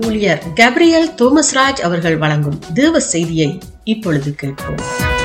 ஊழியர் கேப்ரியல் தோமஸ்ராஜ் அவர்கள் வழங்கும் தேவ செய்தியை இப்பொழுது கேட்போம்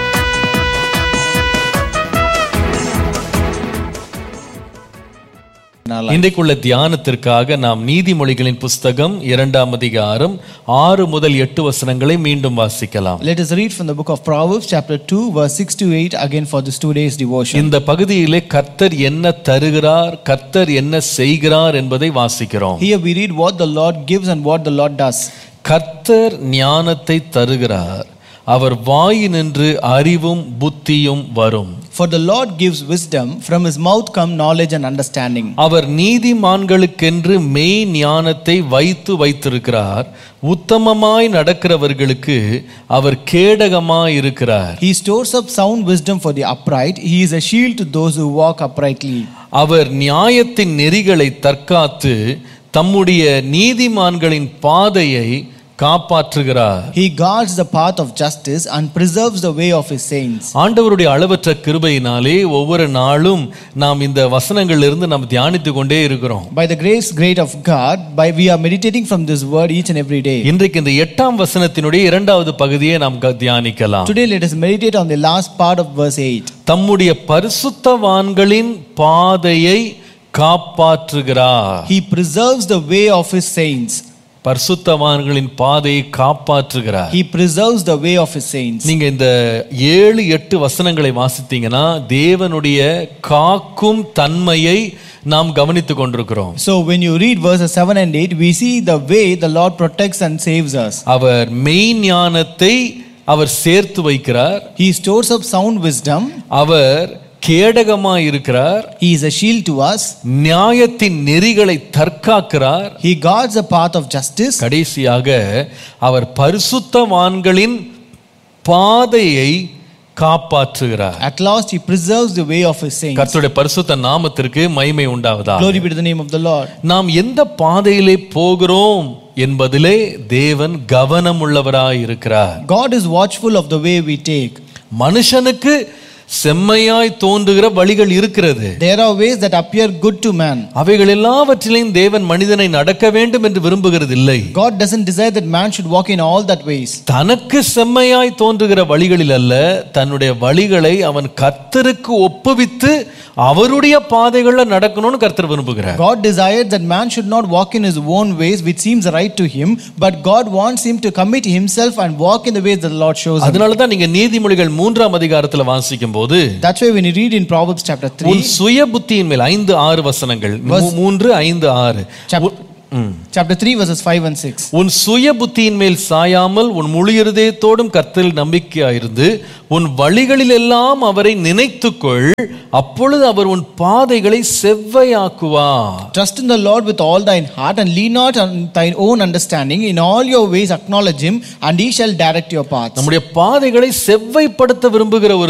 இன்றைக்குள்ள தியானத்திற்காக நாம் நீதிமொழிகளின் புஸ்தகம் இரண்டாம் அதிகாரம் ஆறு முதல் எட்டு வசனங்களை மீண்டும் வாசிக்கலாம் Let us read from the book of Proverbs, chapter 2, verse 6 to 8, again for this two days devotion. இந்த பகுதியிலே கர்த்தர் என்ன தருகிறார் கர்த்தர் என்ன செய்கிறார் என்பதை வாசிக்கிறோம் Here we read what the Lord gives and what the Lord does. கர்த்தர் ஞானத்தை தருகிறார் அவர் வாயினின்று அறிவும் புத்தியும் வரும் For the Lord gives wisdom, from his mouth come knowledge and understanding. அவர் நீதிமான்களுக்கென்று மெய் ஞானத்தை வைத்து வைத்திருக்கிறார் உத்தமமாய் நடக்கிறவர்களுக்கு அவர் கேடகமாய் இருக்கிறார் He stores up sound wisdom for the upright, he is a shield to those who walk uprightly. அவர் நியாயத்தின் நெறிகளை தற்காத்து தம்முடைய நீதிமான்களின் பாதையை காப்பாற்றுகிறார் He guards the path of justice and preserves the way of his saints. ஆண்டவருடைய அளவற்ற கிருபையினாலே ஒவ்வொரு நாளும் நாம் இந்த வசனங்களிலிருந்து நாம் தியானித்து கொண்டே இருக்கிறோம் By the grace great of God, by we are meditating from this word each and every day. இன்றைக்கு இந்த எட்டாம் வசனத்தினுடைய இரண்டாவது பகுதியை நாம் க- தியானிக்கலாம் Today let us meditate on the last part of verse 8. தம்முடைய பரிசுத்தவான்களின் பாதையை காப்பாற்றுகிறார் He preserves the way of his saints. பரிசுத்தவான்களின் பாதையை காப்பாற்றுகிறார் He preserves the way of his saints. நீங்க இந்த ஏழு எட்டு வசனங்களை வாசித்தீங்கன்னா தேவனுடைய காக்கும் தன்மையை நாம் கவனித்துக் கொண்டிருக்கிறோம் So when you read verses 7 and 8, we see the way the Lord protects and saves us. அவர் மெய்ஞானத்தை அவர் சேர்த்து வைக்கிறார் He stores up sound wisdom. அவர் கேடகமாய் இருக்கிறார் He is a shield to us. நியாயத்தின் நெறிகளை தற்காக்கிறார் He guards the path of justice. கடைசியாக அவர் பரிசுத்தவான்களின் பாதையை காப்பாற்றுகிறார் At last, he preserves the way of his saints. கர்த்தருடைய பரிசுத்த நாமத்திற்கு மகிமை உண்டாவதா Glory be to the name of the Lord. நாம் எந்த பாதையிலே போகிறோம் என்பதிலே தேவன் கவனம் உள்ளவராய் இருக்கிறார் God is watchful of the way we take. மனுஷனுக்கு செம்மையாய் தோன்றுகிற வழிகள் இருக்கிறது There are ways that appear good to man. அவைகள் எல்லாவற்றிலையும் தேவன் மனிதனை நடக்க வேண்டும் என்று விரும்புகிறது இல்லை God doesn't desire that man should walk in all that ways. தனக்கு செம்மையாய் தோன்றுகிற வழிகளில் அல்ல தன்னுடைய வழிகளை அவன் கர்த்தருக்கு ஒப்புவித்து அவருடைய பாதைகளில் நடக்கணும்னு கர்த்தர் விரும்புகிறார் God desired that man should not walk in his own ways, which seems right to him, but God wants him to commit himself and walk in the ways that the Lord shows him. அதனால தான் நீங்க நீதிமொழிகள் மூன்றாம் அதிகாரத்துல வாசிக்கும் போது That's why when you read in Proverbs chapter 3, உன் சுய புத்தியின் மேல் ஐந்து ஆறு வசனங்கள் மூ- மூன்று ஐந்து ஆறு chap- chapter 3, verses 5 and 6. உன் சுய புத்தியின் மேல் சாயாமல் உன் முழு இருதயத்தோடும் கர்த்தரில் நம்பிக்கையாயிருந்து உன் வழிகளில் எல்லாம் அவரை நினைத்துக்கொள் அப்பொழுது அவர் உன் பாதைகளை செவ்வையாக்குவார் Trust in the Lord with all thine heart and lean not on thine own understanding. In all your ways acknowledge him, and he shall direct your paths. நம்முடைய பாதைகளை செவ்வைப்படுத்த விரும்புகிற ஒரு